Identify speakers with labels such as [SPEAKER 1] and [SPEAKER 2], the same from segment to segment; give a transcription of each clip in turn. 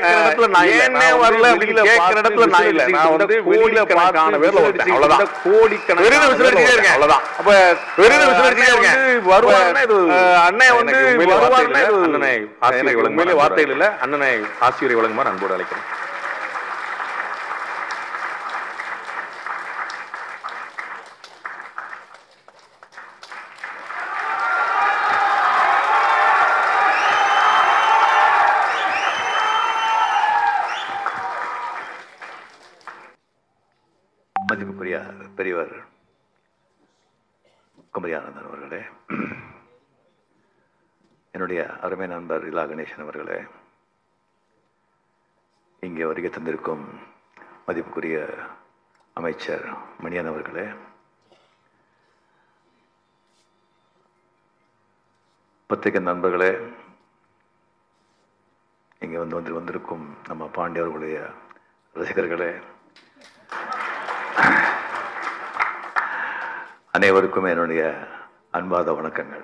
[SPEAKER 1] கேட்கிற இடத்துல நான் இல்ல.
[SPEAKER 2] ஏன்னே
[SPEAKER 1] நான்
[SPEAKER 2] வரல
[SPEAKER 1] வந்து
[SPEAKER 2] அப்படின்னு
[SPEAKER 1] வெளியில
[SPEAKER 2] கேட்கிற
[SPEAKER 1] பார்த்து
[SPEAKER 2] இடத்துல நான் இல்ல. நான் வந்து
[SPEAKER 1] விசிலடிச்சுக்கிட்டு
[SPEAKER 2] வெளியில
[SPEAKER 1] கோடிக்கணக்கான
[SPEAKER 2] பார்த்து
[SPEAKER 1] பேர்ல ஒருத்தன்.
[SPEAKER 2] விசிலடிச்சுக்கிட்டு
[SPEAKER 1] அவ்வளவுதான்.
[SPEAKER 2] கோடிக்கணக்கான
[SPEAKER 1] வெறும் விசிலடிச்சுட்டே
[SPEAKER 2] பேர்ல
[SPEAKER 1] இருக்கேன்.
[SPEAKER 2] அவ்வளவுதான்.
[SPEAKER 1] அப்ப
[SPEAKER 2] வெறும்
[SPEAKER 1] அஹ்,
[SPEAKER 2] விசிலடிச்சுட்டே
[SPEAKER 1] அண்ணன்
[SPEAKER 2] இருக்கேன்.
[SPEAKER 1] வந்து வருவாருன்னா இது
[SPEAKER 2] அஹ், அண்ணன் வந்து
[SPEAKER 1] எனக்கு உண்மையிலே
[SPEAKER 2] வருவாருன்னா
[SPEAKER 1] வார்த்தை
[SPEAKER 2] இது
[SPEAKER 1] இல்ல. அண்ணனை ஆசிரியர்
[SPEAKER 2] எனக்கு
[SPEAKER 1] வழங்குமாறு
[SPEAKER 2] உண்மையிலே
[SPEAKER 1] அன்போடு
[SPEAKER 2] வார்த்தைகள் இல்ல அண்ணனை ஆசிரியர் வழங்குமாறு அன்போடு அழைக்கிறேன்
[SPEAKER 3] மதிப்புக்குரிய பெரியவர் குமரியானந்தன் அவர்களே என்னுடைய அருமை நண்பர் இலா கணேசன் அவர்களே இங்கே வருகை தந்திருக்கும் மதிப்புக்குரிய அமைச்சர் மணியன் அவர்களே பத்திரிகை நண்பர்களே இங்கே வந்து வந்து வந்திருக்கும் நம்ம பாண்டியவர்களுடைய ரசிகர்களே அனைவருக்கும் என்னுடைய அன்பாத வணக்கங்கள்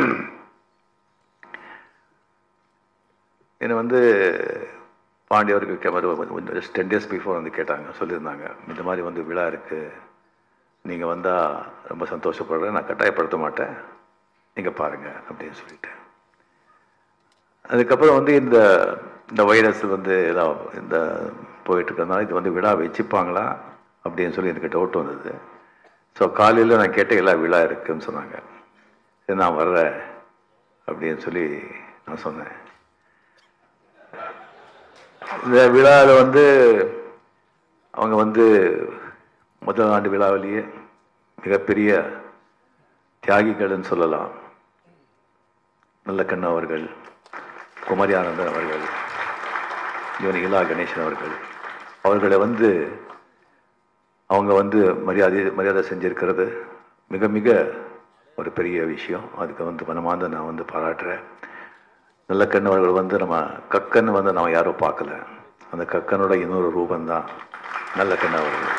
[SPEAKER 3] என்னை வந்து பாண்டியவருக்கு ஜஸ்ட் டென் டேஸ் பிஃபோர் வந்து கேட்டாங்க சொல்லியிருந்தாங்க இந்த மாதிரி வந்து விழா இருக்குது நீங்கள் வந்தால் ரொம்ப சந்தோஷப்படுறேன் நான் கட்டாயப்படுத்த மாட்டேன் நீங்கள் பாருங்கள் அப்படின்னு சொல்லிட்டு அதுக்கப்புறம் வந்து இந்த இந்த வைரஸ் வந்து எல்லாம் இந்த போயிட்டு இருக்கிறதுனால இது வந்து விழா வச்சுப்பாங்களா அப்படின்னு சொல்லி எனக்கு டவுட் வந்தது ஸோ காலையில் நான் கேட்ட எல்லா விழா இருக்குன்னு சொன்னாங்க சரி நான் வர்றேன் அப்படின்னு சொல்லி நான் சொன்னேன் இந்த விழாவில் வந்து அவங்க வந்து முதல் ஆண்டு விழாவிலேயே மிகப்பெரிய தியாகிகள்னு சொல்லலாம் நல்லக்கண்ணு அவர்கள் குமரி ஆனந்தன் அவர்கள் இவன் இலா கணேசன் அவர்கள் அவர்களை வந்து அவங்க வந்து மரியாதை மரியாதை செஞ்சிருக்கிறது மிக மிக ஒரு பெரிய விஷயம் அதுக்கு வந்து மனமார்ந்த நான் வந்து பாராட்டுறேன் நல்லக்கண்ணு அவர்கள் வந்து நம்ம கக்கன்னு வந்து நம்ம யாரும் பார்க்கல அந்த கக்கனோட இன்னொரு ரூபந்தான் நல்லக்கண்ணு அவர்கள்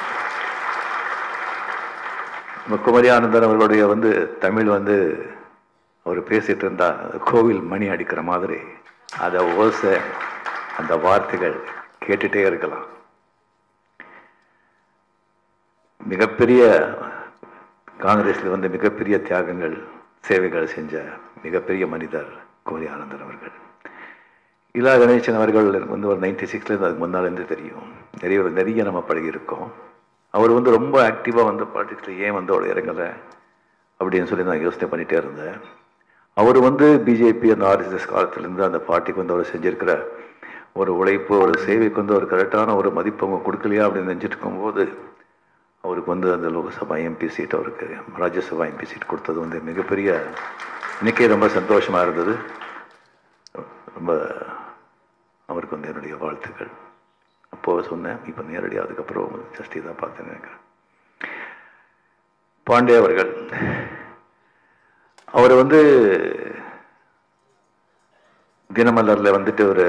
[SPEAKER 3] நம்ம குமரி ஆனந்தன் அவர்களுடைய வந்து தமிழ் வந்து அவர் பேசிட்டு இருந்தா கோவில் மணி அடிக்கிற மாதிரி அதை ஓசை அந்த வார்த்தைகள் கேட்டுட்டே இருக்கலாம் மிகப்பெரிய காங்கிரஸில் வந்து மிகப்பெரிய தியாகங்கள் சேவைகள் செஞ்ச மிகப்பெரிய மனிதர் குமரி ஆனந்தன் அவர்கள் இலா கணேசன் அவர்கள் வந்து ஒரு நைன்டி சிக்ஸ்லேருந்து அதுக்கு முன்னாலேருந்து தெரியும் நிறைய நிறைய நம்ம பழகியிருக்கோம் அவர் வந்து ரொம்ப ஆக்டிவாக வந்து பாலிடிக்ஸில் ஏன் வந்து அவர் இறங்கலை அப்படின்னு சொல்லி நான் யோசனை பண்ணிகிட்டே இருந்தேன் அவர் வந்து பிஜேபி அந்த ஆர்எஸ்எஸ் காலத்திலேருந்து அந்த பார்ட்டிக்கு வந்து அவர் செஞ்சிருக்கிற ஒரு உழைப்பு ஒரு சேவைக்கு வந்து ஒரு கரெக்டான ஒரு மதிப்பு அவங்க கொடுக்கலையா அப்படின்னு நினச்சிட்டு இருக்கும்போது அவருக்கு வந்து அந்த லோக்சபா எம்பி சீட் அவருக்கு ராஜ்யசபா எம்பி சீட் கொடுத்தது வந்து மிகப்பெரிய இன்னைக்கே ரொம்ப சந்தோஷமாக இருந்தது ரொம்ப அவருக்கு வந்து என்னுடைய வாழ்த்துக்கள் அப்போ சொன்னேன் இப்போ நேரடியாக அதுக்கப்புறம் ஜஸ்டி தான் பார்த்தேன் எனக்கு பாண்டே அவர்கள் அவர் வந்து தினமலரில் வந்துட்டு ஒரு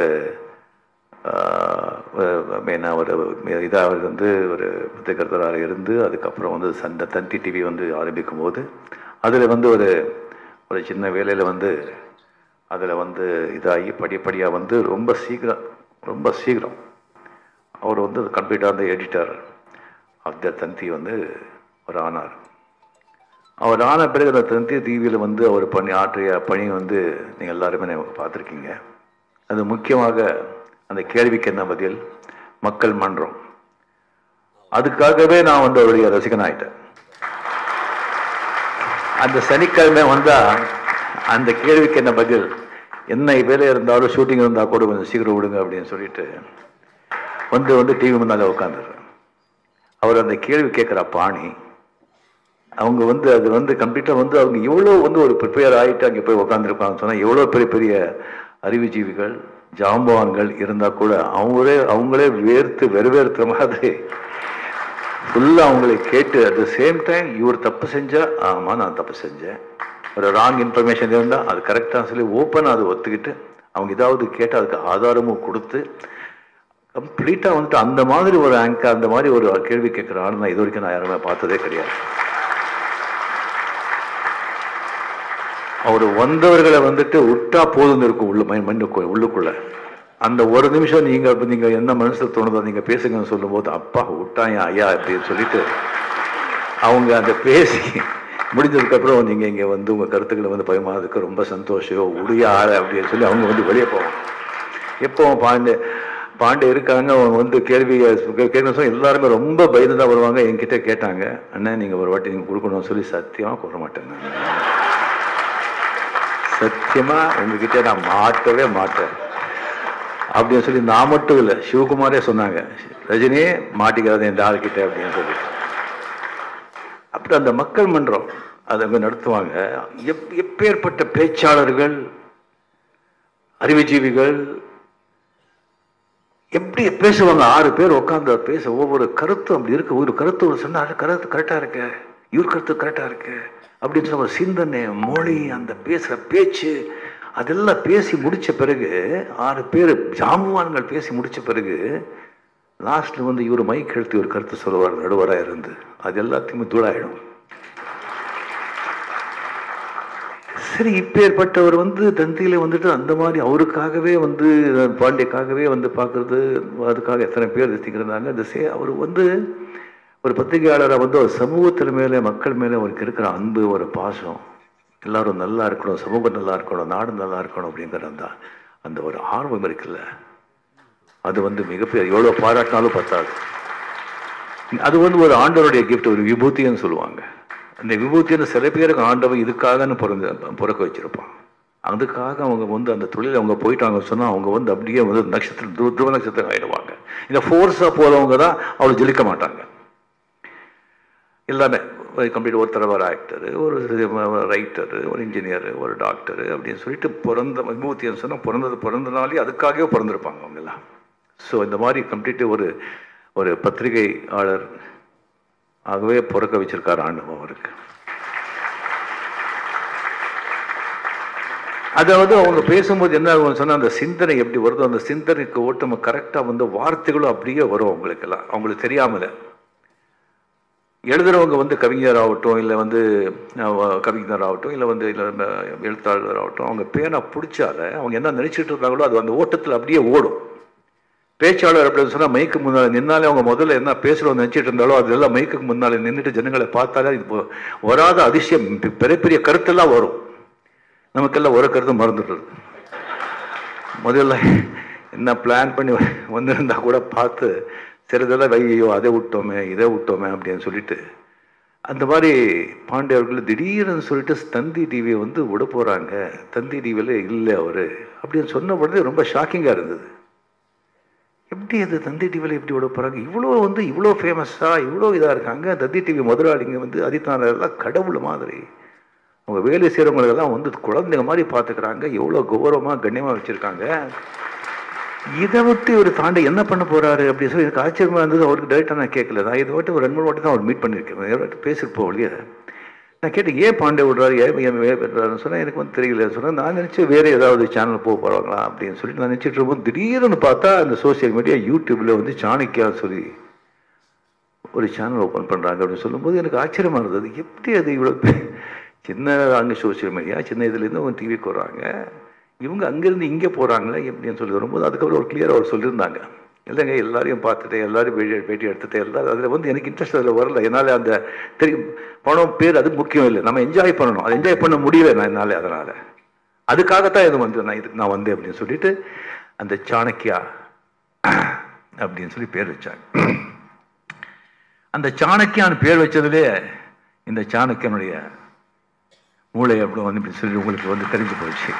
[SPEAKER 3] மெயினாக ஒரு இதாக அவர் வந்து ஒரு பத்திரிகர்த்தராக இருந்து அதுக்கப்புறம் வந்து சண்டை தந்தி டிவி வந்து ஆரம்பிக்கும் போது அதில் வந்து ஒரு ஒரு சின்ன வேலையில் வந்து அதில் வந்து இதாகி படிப்படியாக வந்து ரொம்ப சீக்கிரம் ரொம்ப சீக்கிரம் அவர் வந்து கம்ப்ளீட்டாக அந்த எடிட்டர் ஆஃப் த தந்தி வந்து ஒரு ஆனார் அவர் ஆன பிறகு அந்த தந்தி டிவியில் வந்து அவர் பண்ணி ஆற்றிய பணி வந்து நீங்கள் எல்லாருமே நீங்கள் பார்த்துருக்கீங்க அது முக்கியமாக அந்த கேள்விக்கு என்ன பதில் மக்கள் மன்றம் அதுக்காகவே நான் வந்து அவருடைய ரசிகன் ஆயிட்டேன் அந்த சனிக்கிழமை வந்தா அந்த கேள்விக்கு என்ன பதில் என்ன வேலை இருந்தாலும் ஷூட்டிங் இருந்தால் கூட கொஞ்சம் சீக்கிரம் விடுங்க அப்படின்னு சொல்லிட்டு வந்து வந்து டிவி முன்னால உட்காந்துடுறேன் அவர் அந்த கேள்வி கேட்குற பாணி அவங்க வந்து அது வந்து கம்ப்ளீட்டாக வந்து அவங்க எவ்வளோ வந்து ஒரு ப்ரிப்பேர் ஆகிட்டு அங்கே போய் உட்காந்துருப்பாங்கன்னு சொன்னால் எவ்வளோ பெரிய பெரிய அறிவுஜீவிகள் ஜாம்பவான்கள் இருந்தால் கூட அவங்களே அவங்களே வேர்த்து வெறுவேறுத்துற மாதிரி ஃபுல்லாக அவங்களை கேட்டு அட் த சேம் டைம் இவர் தப்பு செஞ்சா ஆமாம் நான் தப்பு செஞ்சேன் ஒரு ராங் இன்ஃபர்மேஷன் இருந்தால் அது கரெக்டாக சொல்லி ஓப்பனாக அதை ஒத்துக்கிட்டு அவங்க ஏதாவது கேட்டு அதுக்கு ஆதாரமும் கொடுத்து கம்ப்ளீட்டாக வந்துட்டு அந்த மாதிரி ஒரு ஆங்கர் அந்த மாதிரி ஒரு கேள்வி கேட்குற ஆள் நான் இது வரைக்கும் நான் யாருமே பார்த்ததே கிடையாது அவர் வந்தவர்களை வந்துட்டு விட்டா போதும்னு இருக்கும் உள்ள மைண்ட் மைண்ட் உள்ளுக்குள்ள அந்த ஒரு நிமிஷம் நீங்க நீங்க என்ன மனசுல தோணுதோ நீங்க பேசுங்கன்னு சொல்லும்போது அப்பா விட்டாங்க ஐயா அப்படின்னு சொல்லிட்டு அவங்க அந்த பேசி முடிஞ்சதுக்கு அப்புறம் நீங்க இங்க வந்து உங்க கருத்துக்களை வந்து பரிமாறதுக்கு ரொம்ப சந்தோஷம் உடைய ஆள அப்படின்னு சொல்லி அவங்க வந்து வெளியே போவாங்க எப்போ பாண்டே பாண்டே இருக்காங்க அவங்க வந்து கேள்வி கேட்கணும் எல்லாருமே ரொம்ப பயந்து தான் வருவாங்க என்கிட்ட கேட்டாங்க அண்ணன் நீங்க ஒரு வாட்டி நீங்க கொடுக்கணும்னு சொல்லி சத்தியமா கூற மாட்டேன் நான். சத்தியமா உங்ககிட்ட நான் மாட்டவே மாட்டேன் அப்படின்னு சொல்லி நான் மட்டும் இல்லை சிவகுமாரே சொன்னாங்க ரஜினியே மாட்டிக்காத என் ஆள்கிட்ட அப்படின்னு சொல்லி அப்புறம் அந்த மக்கள் மன்றம் அதை அங்க நடத்துவாங்க எப் எப்பேற்பட்ட பேச்சாளர்கள் அறிவுஜீவிகள் எப்படி பேசுவாங்க ஆறு பேர் உட்காந்து பேச ஒவ்வொரு கருத்தும் அப்படி இருக்கு ஒரு கருத்து ஒரு சொன்னா அது கருத்து கரெக்டா இருக்கு இவர் கருத்து கரெக்டா இருக்கு அப்படின்னு சொன்ன ஒரு சிந்தனை மொழி அந்த பேசுற பேச்சு அதெல்லாம் பேசி முடிச்ச பிறகு ஆறு பேர் ஜாம்பவான்கள் பேசி முடிச்ச பிறகு லாஸ்ட்ல வந்து இவர் மைக் எடுத்து ஒரு கருத்து சொல்லுவார் நடுவரா இருந்து அது எல்லாத்தையுமே தூளாயிடும் சரி இப்பேற்பட்டவர் வந்து தந்தியில வந்துட்டு அந்த மாதிரி அவருக்காகவே வந்து பாண்டியக்காகவே வந்து பார்க்கறது அதுக்காக எத்தனை பேர் திங்கிறாங்க அந்த சே அவர் வந்து ஒரு பத்திரிகையாளராக வந்து ஒரு சமூகத்தின் மேலே மக்கள் மேலே அவருக்கு இருக்கிற அன்பு ஒரு பாசம் எல்லாரும் நல்லா இருக்கணும் சமூகம் நல்லா இருக்கணும் நாடு நல்லா இருக்கணும் அப்படிங்கிற அந்த அந்த ஒரு ஆர்வம் இருக்குல்ல அது வந்து மிகப்பெரிய எவ்வளோ பாராட்டினாலும் பத்தாது அது வந்து ஒரு ஆண்டவருடைய கிஃப்ட் ஒரு விபூதின்னு சொல்லுவாங்க அந்த விபூதின்னு சில பேருக்கு ஆண்டவன் இதுக்காகன்னு பிறந்த பிறக்க வச்சிருப்பான் அதுக்காக அவங்க வந்து அந்த தொழில் அவங்க போயிட்டாங்க சொன்னா அவங்க வந்து அப்படியே வந்து நட்சத்திரம் துருவ துருவ நட்சத்திரம் ஆயிடுவாங்க இந்த ஃபோர்ஸா போறவங்க தான் அவளை ஜெயிக்க மாட்டாங்க எல்லாமே கம்ப்ளீட் ஒருத்தர் ஒரு ஆக்டர் ஒரு ரைட்டர் ஒரு இன்ஜினியர் ஒரு டாக்டர் அப்படின்னு சொல்லிட்டு பிறந்த விபூத்தின்னு சொன்னா பிறந்தது பிறந்தனாலே அதுக்காகவே பிறந்திருப்பாங்க அவங்க எல்லாம் ஸோ இந்த மாதிரி கம்ப்ளீட் ஒரு ஒரு பத்திரிகையாளர் ஆகவே பிறக்க வச்சிருக்காரு ஆண்டவன் அவருக்கு அதாவது அவங்க பேசும்போது என்ன ஆகும் சொன்னா அந்த சிந்தனை எப்படி வருதோ அந்த சிந்தனைக்கு ஓட்டம் கரெக்டா வந்து வார்த்தைகளும் அப்படியே வரும் அவங்களுக்கு எல்லாம் அவங்களுக்கு தெரியாமல எழுதுறவங்க வந்து கவிஞர் ஆகட்டும் இல்லை வந்து அஹ், கவிஞர் ஆகட்டும் இல்லை வந்து இல்லை எழுத்தாளர் ஆகட்டும் அவங்க பேனா பிடிச்சால அவங்க என்ன நினைச்சிட்டு இருக்காங்களோ அது அந்த ஓட்டத்தில் அப்படியே ஓடும் பேச்சாளர் அப்படின்னு சொன்னா மைக்கு முன்னால நின்னாலே அவங்க முதல்ல என்ன பேசுறோம் நினைச்சிட்டு இருந்தாலோ அதெல்லாம் மைக்குக்கு முன்னால நின்றுட்டு ஜனங்களை பார்த்தாலே இது போ- வராத அதிசயம் பெ- பெரிய பெரிய கருத்தெல்லாம் வரும் நமக்கெல்லாம் ஒரு கருத்து மறந்துடுறது முதல்ல என்ன பிளான் பண்ணி வந்திருந்தா கூட பார்த்து சிறிதெல்லாம் ஐயோ அதை விட்டோமே இதை விட்டோமே அப்படின்னு சொல்லிட்டு அந்த மாதிரி பாண்டியர்கள் திடீர்னு சொல்லிட்டு தந்தி டிவியை வந்து விட போறாங்க தந்தி டிவியில இல்லை அவரு அப்படின்னு சொன்ன உடனே ரொம்ப ஷாக்கிங்கா இருந்தது எப்படி அது தந்தி டிவியில் எப்படி விட போகிறாங்க இவ்வளோ வந்து இவ்வளோ ஃபேமஸாக இவ்வளோ இதாக இருக்காங்க தந்தி டிவி முதலாளிங்க வந்து அதித்தானெல்லாம் கடவுள் மாதிரி அவங்க வேலை செய்கிறவங்களுக்கெல்லாம் வந்து குழந்தைங்க மாதிரி பார்த்துக்கிறாங்க எவ்வளோ கௌரவமாக கண்ணியமாக வச்சுருக்காங்க இதை விட்டு இவர் தாண்டி என்ன பண்ண போறாரு அப்படின்னு சொல்லி எனக்கு ஆச்சரியமா இருந்தது அவருக்கு டைரெக்டாக நான் கேட்கல நான் இதை விட்டு ஒரு ரெண்டு மூணு வாட்டி தான் அவர் மீட் பண்ணியிருக்கேன் யார்கிட்ட பேசியிருப்போம் இல்லையா நான் கேட்டேன் ஏன் பாண்டே விடுறாரு ஏன் ஏன் வே- விடுறாருன்னு சொன்னா எனக்கு வந்து தெரியல சொன்னா நான் நினைச்சேன் வேற ஏதாவது சேனல் போக போறாங்களா அப்படின்னு சொல்லிட்டு நான் நினைச்சிட்டு இருக்கும்போது திடீர்னு பார்த்தா அந்த சோஷியல் மீடியா யூடியூப்ல வந்து சாணக்கியா சொல்லி ஒரு சேனல் ஓப்பன் பண்றாங்க அப்படின்னு சொல்லும்போது எனக்கு ஆச்சரியமா இருந்தது எப்படி அது இவ்வளோ பெ- சின்ன அங்கே சோஷியல் மீடியா சின்ன இதுலேருந்து அவங்க டிவிக்கு வர்றாங்க இவங்க அங்கேருந்து இங்கே போகிறாங்களே எப்படின்னு சொல்லி வரும்போது அதுக்கப்புறம் ஒரு கிளியராக அவர் சொல்லியிருந்தாங்க இல்லைங்க எல்லாரையும் பார்த்துட்டு எல்லாரும் பேட்டி பேட்டி எடுத்துட்டு எல்லாரும் அதில் வந்து எனக்கு இன்ட்ரெஸ்ட் அதில் வரல என்னால் அந்த தெரியும் பணம் பேர் அது முக்கியம் இல்லை நம்ம என்ஜாய் பண்ணணும் அதை என்ஜாய் பண்ண முடியல நான் என்னால் அதனால் அதுக்காகத்தான் இது வந்து நான் இதுக்கு நான் வந்தேன் அப்படின்னு சொல்லிட்டு அந்த சாணக்கியா அப்படின்னு சொல்லி பேர் வச்சாங்க அந்த சாணக்கியான்னு பேர் வச்சதுலே இந்த சாணக்கியனுடைய மூளை அப்படி வந்து இப்படி சொல்லி உங்களுக்கு வந்து தெரிஞ்சு போச்சு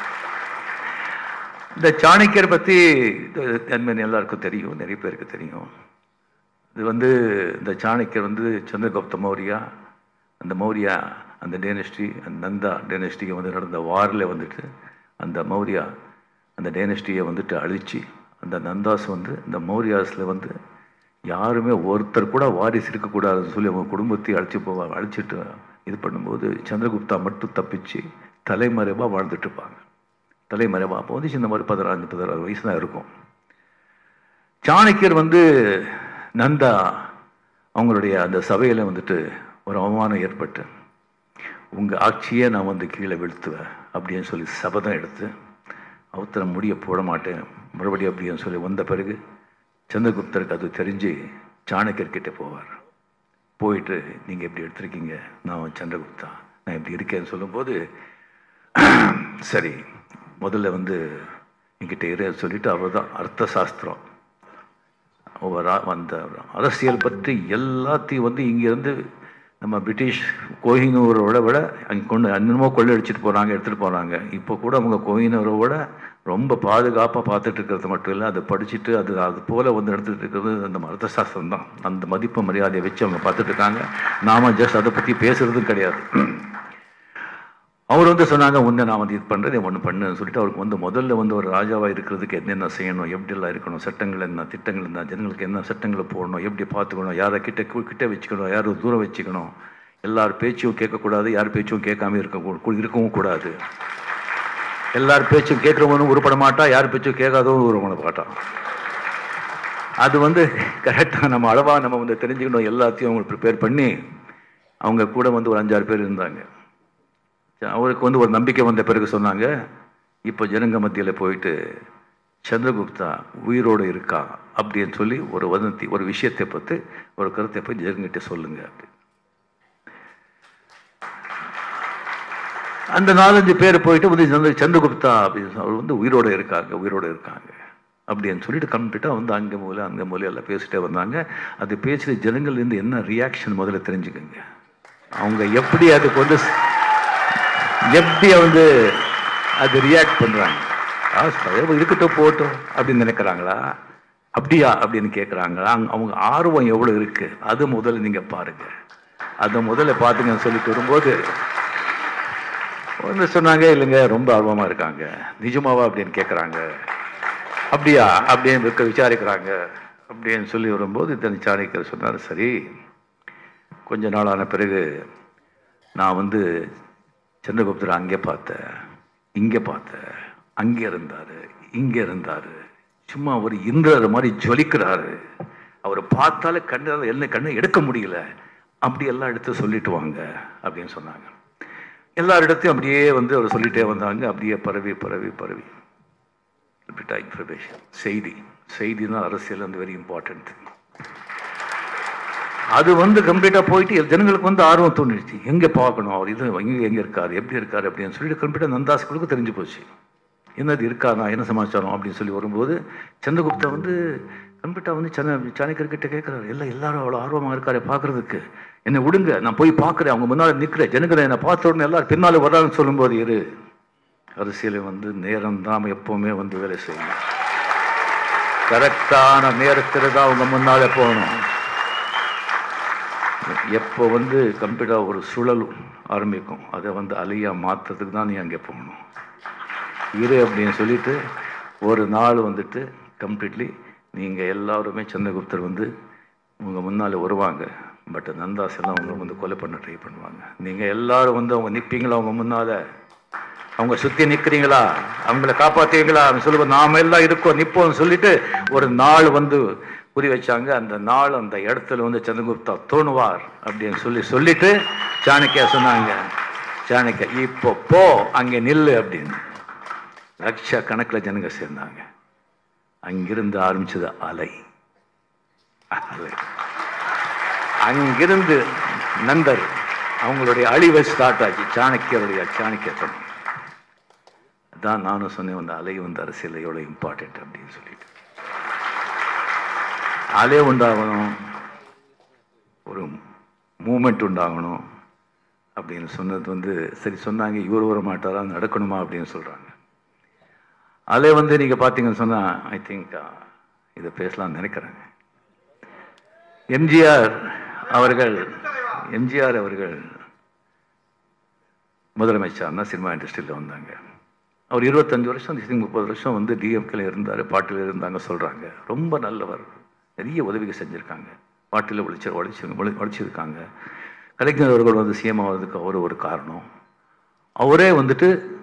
[SPEAKER 3] இந்த சாணக்கியர் பத்தி நன்மை எல்லாருக்கும் தெரியும் நிறைய பேருக்கு தெரியும் இது வந்து இந்த சாணக்கியர் வந்து சந்திரகுப்த மௌரியா அந்த மௌரியா அந்த டேனஸ்டி அந்த நந்தா டேனஸ்டியை வந்து நடந்த வாரில் வந்துட்டு அந்த மௌரியா அந்த டேனஸ்டியை வந்துட்டு அழிச்சு அந்த நந்தாஸ் வந்து இந்த மௌரியாஸில் வந்து யாருமே ஒருத்தர் கூட வாரிசு இருக்கக்கூடாதுன்னு சொல்லி அவங்க குடும்பத்தை அழைச்சி போவா அழைச்சிட்டு இது பண்ணும்போது சந்திரகுப்தா மட்டும் தப்பிச்சு தலைமறைவாக வாழ்ந்துட்டு இருப்பாங்க தலைமறைவாக அப்போ வந்து சின்ன மாதிரி பதினாறு பதினாறு வயசு தான் இருக்கும் சாணக்கியர் வந்து நந்தா அவங்களுடைய அந்த சபையில் வந்துட்டு ஒரு அவமானம் ஏற்பட்டு உங்கள் ஆட்சியே நான் வந்து கீழே வீழ்த்துவேன் அப்படின்னு சொல்லி சபதம் எடுத்து அவத்தர முடிய போட மாட்டேன் மறுபடியும் அப்படின்னு சொல்லி வந்த பிறகு சந்திரகுப்தருக்கு அது தெரிஞ்சு சாணக்கியர்கிட்ட போவார் போயிட்டு நீங்கள் எப்படி எடுத்திருக்கீங்க நான் சந்திரகுப்தா நான் இப்படி இருக்கேன்னு சொல்லும்போது சரி முதல்ல வந்து என்கிட்ட இரு சொல்லிட்டு அவர் தான் அர்த்த சாஸ்திரம் அவர் அந்த அரசியல் பற்றி எல்லாத்தையும் வந்து இங்கேருந்து நம்ம பிரிட்டிஷ் கோஹினூரோட விட அங்கே கொண்டு என்னமோ கொள்ளையடிச்சிட்டு போகிறாங்க எடுத்துகிட்டு போகிறாங்க இப்போ கூட அவங்க கோஹினூரோட ரொம்ப பாதுகாப்பாக பார்த்துட்டு இருக்கிறது மட்டும் இல்லை அதை படிச்சுட்டு அது அது போல் வந்து எடுத்துகிட்டு இருக்கிறது அந்த அர்த்த சாஸ்திரம் தான் அந்த மதிப்பு மரியாதையை வச்சு அவங்க பார்த்துட்டு இருக்காங்க நாம ஜஸ்ட் அதை பற்றி பேசுகிறதும் கிடையாது அவர் வந்து சொன்னாங்க உன்னை நான் வந்து இது பண்ணுறது ஒன்று பண்ணுன்னு சொல்லிட்டு அவருக்கு வந்து முதல்ல வந்து ஒரு ராஜாவாக இருக்கிறதுக்கு என்னென்ன செய்யணும் எப்படியெல்லாம் இருக்கணும் சட்டங்கள் என்ன திட்டங்கள் என்ன ஜனங்களுக்கு என்ன சட்டங்களை போடணும் எப்படி பார்த்துக்கணும் யாரை கிட்ட கு- கிட்ட வச்சுக்கணும் யாரை தூரம் வச்சுக்கணும் எல்லார் பேச்சும் கேட்கக்கூடாது யார் பேச்சும் கேட்காம இருக்க கூ- இருக்கவும் கூடாது எல்லார் பேச்சும் கேட்குறவனும் உருப்பட மாட்டா யார் பேச்சும் கேட்காதவனும் உருப்பட மாட்டான் அது வந்து கரெக்டாக நம்ம அளவாக நம்ம வந்து தெரிஞ்சுக்கணும் எல்லாத்தையும் அவங்க ப்ரிப்பேர் பண்ணி அவங்க கூட வந்து ஒரு அஞ்சாறு பேர் இருந்தாங்க அவருக்கு வந்து ஒரு நம்பிக்கை வந்த பிறகு சொன்னாங்க இப்போ ஜனங்க மத்தியில் போயிட்டு சந்திரகுப்தா உயிரோடு இருக்கா அப்படின்னு சொல்லி ஒரு வதந்தி ஒரு விஷயத்தை பற்றி ஒரு கருத்தை போய் ஜனங்கிட்ட சொல்லுங்க அப்படி அந்த நாலஞ்சு பேர் போயிட்டு வந்து சந்திர சந்திரகுப்தா அப்படின்னு சொ- அவர் வந்து உயிரோடு இருக்காங்க உயிரோடு இருக்காங்க அப்படின்னு சொல்லிட்டு கம்ப்ளீட்டாக வந்து அங்கே மூலை அங்கே மூலை எல்லாம் பேசிட்டே வந்தாங்க அது பேசுகிற ஜனங்கள்லேருந்து என்ன ரியாக்ஷன் முதல்ல தெரிஞ்சுக்கங்க அவங்க எப்படி அதுக்கு வந்து எப்படி வந்து அது ரியாக்ட் பண்ணுறாங்க இருக்கட்டும் போகட்டும் அப்படின்னு நினைக்கிறாங்களா அப்படியா அப்படின்னு கேட்குறாங்களா அவங்க ஆர்வம் எவ்வளோ இருக்கு அது முதல்ல நீங்கள் பாருங்க அதை முதல்ல பார்த்துங்கன்னு சொல்லிட்டு வரும்போது ஒன்று சொன்னாங்க இல்லைங்க ரொம்ப ஆர்வமாக இருக்காங்க நிஜமாவா அப்படின்னு கேட்குறாங்க அப்படியா அப்படின்னு இருக்க விசாரிக்கிறாங்க அப்படின்னு சொல்லி வரும்போது தன் சாணக்கியர் சொன்னார் சரி கொஞ்ச நாள் ஆன பிறகு நான் வந்து சந்திரகுப்தரை அங்கே பார்த்தேன் இங்கே பார்த்தேன் அங்கே இருந்தார் இங்கே இருந்தார் சும்மா அவர் இந்திரர் மாதிரி ஜொலிக்கிறாரு அவரை பார்த்தாலே கண்ணு என்ன கண்ணை எடுக்க முடியல அப்படி எல்லாம் எடுத்து சொல்லிட்டு வாங்க அப்படின்னு சொன்னாங்க எல்லாரிடத்தையும் அப்படியே வந்து அவர் சொல்லிட்டே வந்தாங்க அப்படியே பரவி பரவி பரவி இன்ஃபர்மேஷன் செய்தி செய்தி தான் அரசியல் வந்து வெரி இம்பார்ட்டன்ட் அது வந்து கம்ப்ளீட்டாக போயிட்டு ஜனங்களுக்கு வந்து ஆர்வம் தோணிடுச்சு எங்கே பார்க்கணும் அவர் இது எங்கே எங்கே இருக்காரு எப்படி இருக்காரு அப்படின்னு சொல்லிட்டு கம்ப்ளீட்டாக நந்தாஸ்களுக்கு தெரிஞ்சு போச்சு என்னது இருக்காரா என்ன சமாச்சாரம் அப்படின்னு சொல்லி வரும்போது சந்திரகுப்தா வந்து கம்ப்ளீட்டாக வந்து சன சாணக்கியர்கிட்ட கேட்குறாரு எல்லாம் எல்லாரும் அவ்வளோ ஆர்வமாக இருக்காரு பார்க்கறதுக்கு என்னை விடுங்க நான் போய் பார்க்குறேன் அவங்க முன்னால் நிற்கிறேன் ஜனங்களை என்னை பார்த்த உடனே எல்லாரும் பின்னால் வர்றாங்கன்னு சொல்லும்போது இரு அரசியலை வந்து நேரம் தான் எப்பவுமே வந்து வேலை செய்யணும் கரெக்டான நேரத்தில் தான் அவங்க முன்னாலே போகணும் எப்போ வந்து கம்ப்ளீட்டாக ஒரு சுழல் ஆரம்பிக்கும் அதை வந்து அலையாக மாற்றுறதுக்கு தான் நீ அங்கே போகணும் இரு அப்படின்னு சொல்லிட்டு ஒரு நாள் வந்துட்டு கம்ப்ளீட்லி நீங்கள் எல்லாருமே சந்திரகுப்தர் வந்து உங்கள் முன்னால் வருவாங்க பட் நந்தாஸ் எல்லாம் அவங்க வந்து கொலை பண்ண ட்ரை பண்ணுவாங்க நீங்கள் எல்லாரும் வந்து அவங்க நிற்பீங்களா அவங்க முன்னால் அவங்க சுற்றி நிற்கிறீங்களா அவங்கள காப்பாற்றுவீங்களா அப்படின்னு சொல்லுவோம் நாம எல்லாம் இருக்கோம் நிற்போம்னு சொல்லிட்டு ஒரு நாள் வந்து குறி வச்சாங்க அந்த நாள் அந்த இடத்துல வந்து சந்திரகுப்தா தோணுவார் அப்படின்னு சொல்லி சொல்லிட்டு சாணக்கியா சொன்னாங்க சாணக்கியா இப்போ போ அங்கே நில்லு அப்படின்னு லட்ச கணக்கில் ஜனங்க சேர்ந்தாங்க அங்கிருந்து ஆரம்பிச்சது அலை அலை அங்கிருந்து நந்தர் அவங்களுடைய அழிவை ஸ்டார்ட் ஆச்சு சாணக்கியருடைய சாணக்கிய சொன்னாங்க அதான் நானும் சொன்னேன் அந்த அலை வந்து அரசியல் எவ்வளோ இம்பார்ட்டன்ட் அப்படின்னு சொல்லிட்டு அலை உண்டாகணும் ஒரு மூமெண்ட் உண்டாகணும் அப்படின்னு சொன்னது வந்து சரி சொன்னாங்க இவர் வர மாட்டாரா நடக்கணுமா அப்படின்னு சொல்கிறாங்க அலை வந்து நீங்கள் பார்த்தீங்கன்னு சொன்னால் ஐ திங்க் இதை பேசலாம்னு நினைக்கிறேங்க எம்ஜிஆர் அவர்கள் எம்ஜிஆர் அவர்கள் முதலமைச்சர்னா சினிமா இண்டஸ்ட்ரியில் வந்தாங்க அவர் இருபத்தஞ்சு வருஷம் முப்பது வருஷம் வந்து டிஎம்கேல இருந்தார் பாட்டில் இருந்தாங்க சொல்கிறாங்க ரொம்ப நல்லவர் நிறைய உதவிகள் செஞ்சுருக்காங்க பாட்டில் உழைச்சி உழைச்சி உழை உழைச்சிருக்காங்க கலைஞர் அவர்கள் வந்து சிஎம் ஆகிறதுக்கு அவர் ஒரு காரணம் அவரே வந்துட்டு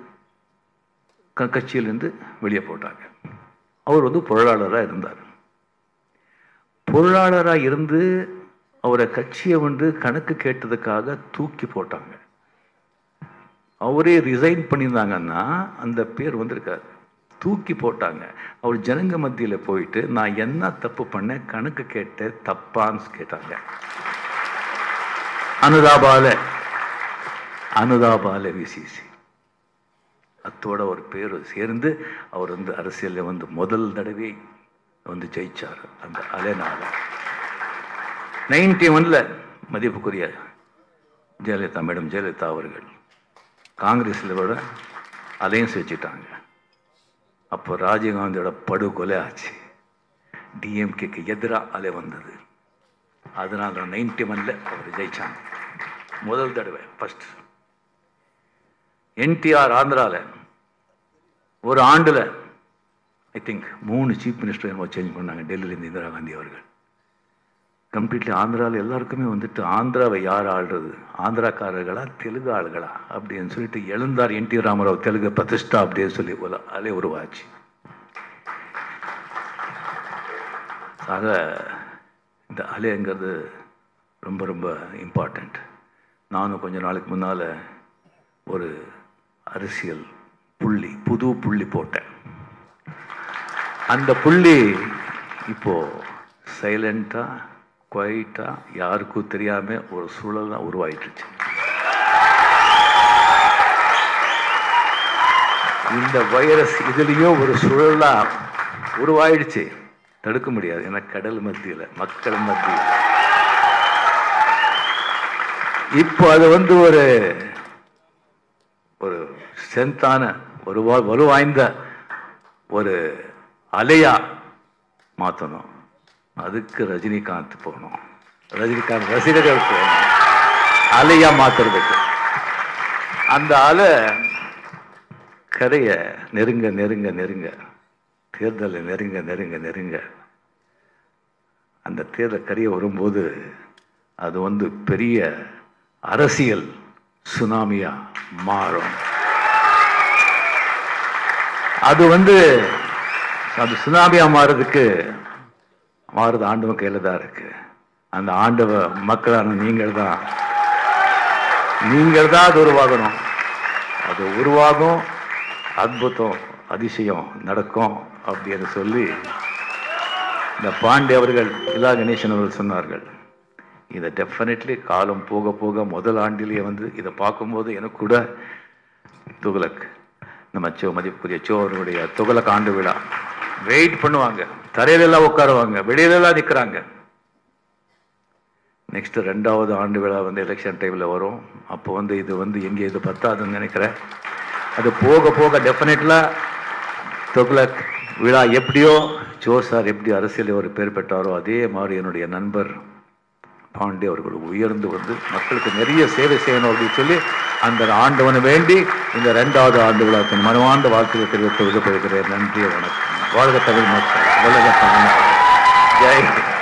[SPEAKER 3] க கட்சியிலேருந்து வெளியே போட்டாங்க அவர் வந்து பொருளாளராக இருந்தார் பொருளாளராக இருந்து அவரை கட்சியை வந்து கணக்கு கேட்டதுக்காக தூக்கி போட்டாங்க அவரே ரிசைன் பண்ணியிருந்தாங்கன்னா அந்த பேர் வந்திருக்காரு தூக்கி போட்டாங்க அவர் ஜனங்க மத்தியில் போயிட்டு நான் என்ன தப்பு பண்ணேன் கணக்கு கேட்ட தப்பான்னு கேட்டாங்க அனுதாபால அனுதாபால விசிசி அத்தோட ஒரு பேர் சேர்ந்து அவர் வந்து அரசியலில் வந்து முதல் தடவை வந்து ஜெயிச்சார் அந்த அலைனால நைன்டி ஒன்ல மதிப்புக்குரிய ஜெயலலிதா மேடம் ஜெயலலிதா அவர்கள் காங்கிரஸில் விட அலையன்ஸ் வச்சுட்டாங்க அப்போ ராஜீவ்காந்தியோட படுகொலை ஆச்சு டிஎம்கேக்கு எதிராக அலை வந்தது அதனால நைன்டி ஒன்ல அவர் ஜெயிச்சாங்க முதல் தடவை ஃபர்ஸ்ட் என்டிஆர் ஆந்திரால ஒரு ஆண்டுல ஐ திங்க் மூணு சீஃப் மினிஸ்டர் என்னமோ சேஞ்ச் பண்ணாங்க டெல்லியிலேருந்து இந்திரா காந்தி அவர்கள் கம்ப்ளீட்லி ஆந்திராவில் எல்லாருக்குமே வந்துட்டு ஆந்திராவை யார் ஆள்றது ஆந்திராக்காரர்களா தெலுங்கு ஆளுகளா அப்படின்னு சொல்லிட்டு எழுந்தார் என் டி ராமராவ் தெலுங்கு பிரதிஷ்டா அப்படின்னு சொல்லி ஒரு அலை உருவாச்சு ஆக இந்த அலைங்கிறது ரொம்ப ரொம்ப இம்பார்ட்டண்ட் நானும் கொஞ்ச நாளைக்கு முன்னால் ஒரு அரசியல் புள்ளி புது புள்ளி போட்டேன் அந்த புள்ளி இப்போ சைலண்டா குவைட்டா யாருக்கும் தெரியாம ஒரு சூழல் தான் உருவாயிட்டுச்சு இந்த வைரஸ் இதுலயும் ஒரு சூழலா உருவாயிடுச்சு தடுக்க முடியாது ஏன்னா கடல் மத்தியில மக்கள் மத்தியில் இப்போ அது வந்து ஒரு ஒரு ஸ்ட்ரென்த்தான ஒரு வா- வலுவாய்ந்த ஒரு அலையா மாற்றணும் அதுக்கு ரஜினிகாந்த் போகணும் ரஜினிகாந்த் ரசிகர்கள் போகணும் அலையா மாத்துறதுக்கு அந்த அலை கரையை நெருங்க நெருங்க நெருங்க தேர்தலை நெருங்க நெருங்க நெருங்க அந்த தேர்தல் கரையை வரும்போது அது வந்து பெரிய அரசியல் சுனாமியா மாறும் அது வந்து அது சுனாமியா மாறுறதுக்கு மாறுறது ஆண்டவன் கையில தான் இருக்கு அந்த ஆண்டவ மக்களான நீங்கள் தான் நீங்கள் தான் அது உருவாகணும் அது உருவாகும் அற்புதம் அதிசயம் நடக்கும் அப்படின்னு சொல்லி இந்த பாண்டே அவர்கள் இலா கணேசன் அவர்கள் சொன்னார்கள் இதை டெஃபினெட்லி காலம் போக போக முதல் ஆண்டிலேயே வந்து இதை பார்க்கும்போது எனக்கு கூட துகலக் நம்ம சோ மதிப்புக்குரிய சோ அவருடைய துகலக் ஆண்டு விழா வெயிட் பண்ணுவாங்க தரையில எல்லாம் உட்காருவாங்க வெளியில எல்லாம் நிற்கிறாங்க நெக்ஸ்ட் ரெண்டாவது ஆண்டு விழா வந்து எலெக்ஷன் டைமில் வரும் அப்போ வந்து இது வந்து எங்கே இது பத்தாதுன்னு நினைக்கிறேன் அது போக போக டெஃபினெட்லாக துக்ளக் விழா எப்படியோ ஜோ சார் எப்படி அரசியலில் ஒரு பேர் பெற்றாரோ அதே மாதிரி என்னுடைய நண்பர் பாண்டே அவர்கள் உயர்ந்து வந்து மக்களுக்கு நிறைய சேவை செய்யணும் அப்படின்னு சொல்லி அந்த ஆண்டவனை வேண்டி இந்த ரெண்டாவது ஆண்டு விழாவின் மனவார்ந்த வாழ்த்துக்களை தெரிவித்து விடுபடுகிறேன் நன்றி வணக்கம் வாழ்க தமிழ் மக்கள் உலக தமிழ் ஜெய் ஹிந்த்.